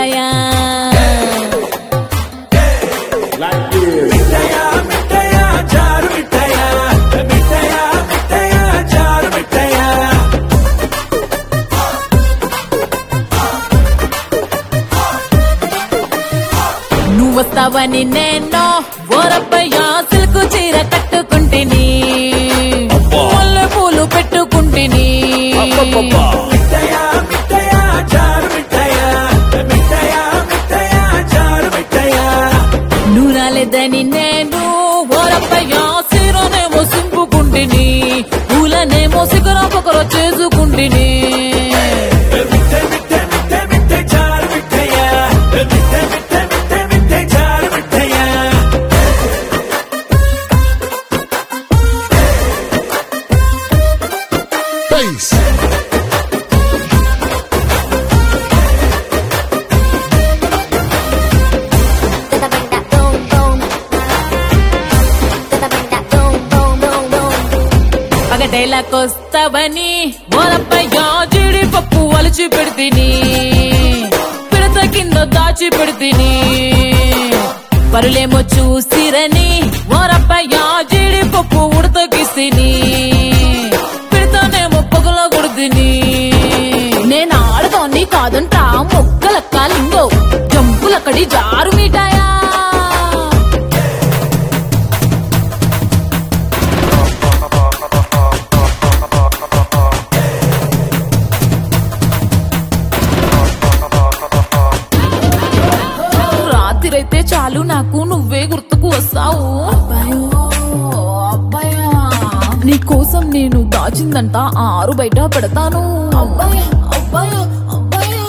మిఠాయా మిఠాయా మిఠాయా చారు మిఠాయా మిఠాయా మిఠాయా చారు మిఠాయా నువ్వు వస్తావని నేను ఓరబ్బయ్యా సిల్కు చీర కట్టుకుంటిని మల్లె పూలు పెట్టుకుంటిని మిఠాయా మిఠాయా చారు మిఠాయా మిఠాయా మిఠాయా చారు మిఠాయా నువ్వు రాలేదని నేను ఓరబ్బయ్యా సీరనేమో సింపుకుంటిని పూలనేమో సిగర పొగర చేసుకుంటిని మిఠాయి మిఠాయి మిఠాయి మిఠాయి చారు మిఠాయా మిఠాయి మిఠాయి మిఠాయి మిఠాయి చారు మిఠాయా Bass. పగటేలాకొస్తావని ఓరబ్బయ్యా జీడిపప్పు వలిచి పెడితిని పిడత కింద దాచి పెడితిని పరులేమో చూసిరని ఓరబ్బయ్యా జీడిపప్పు ఉడతకిస్తిని పిడతనేమో పొగల కొడుతిని నేను ఆడతోని కాదంటా మొక్కలక్క లింగో జంపులక్కడి జారు మిఠాయా రాత్రైతే చాలు నాకు నువ్వే గుర్తుకు వస్తావు అబ్బాయో అబ్బాయా నీ కోసం నేను దాచిందంట ఆరు బయట పెడతాను అబ్బాయా అబ్బాయా అబ్బాయా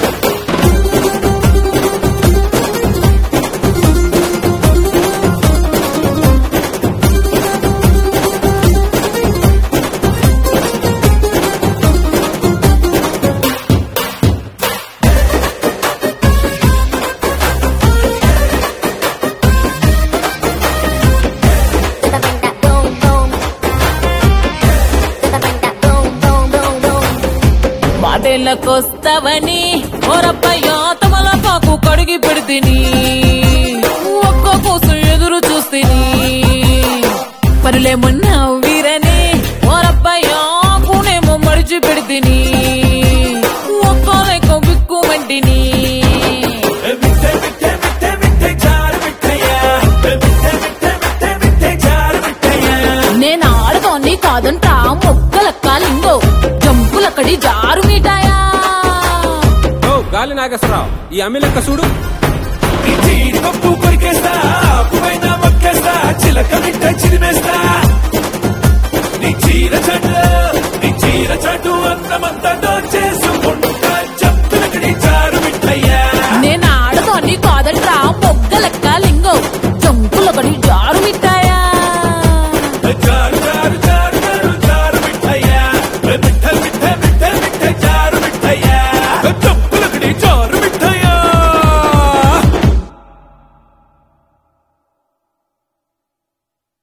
మాటేళ్ళకొస్తావని ఓరబ్బయ్యా తమలపాకు కడిగి పెడితిని ఒక్క కోసం ఎదురు చూస్తిని పనులేమన్నా వీరని ఓరబ్బయ్యా కూనేమో మడిచి పెడితిని ఒక్క లెక్క బిక్కుమంటిని మిఠాయి మిఠాయి మిఠాయి మిఠాయి చారు మిఠాయా మిఠాయి మిఠాయి మిఠాయి మిఠాయి చారు మిఠాయా నేను ఆడతోని కాదంటా మొక్కలక్క లింగో జంపులక్కడి జారు మిఠాయా ఓ గాలి నాగేశ్వరరావు ఈ అమ్మి లెక్క చూడు నీ జీడిపప్పు కొరికేస్తా ఆకుపైన మొక్కేస్తా చిలక మిట్ట చిరిమేస్తా నీ చీర చెట్టు నీ చీర చెట్టు అందమంతా దోచేసుకుంటా చెప్పులకడి చారు మిట్టయ్యా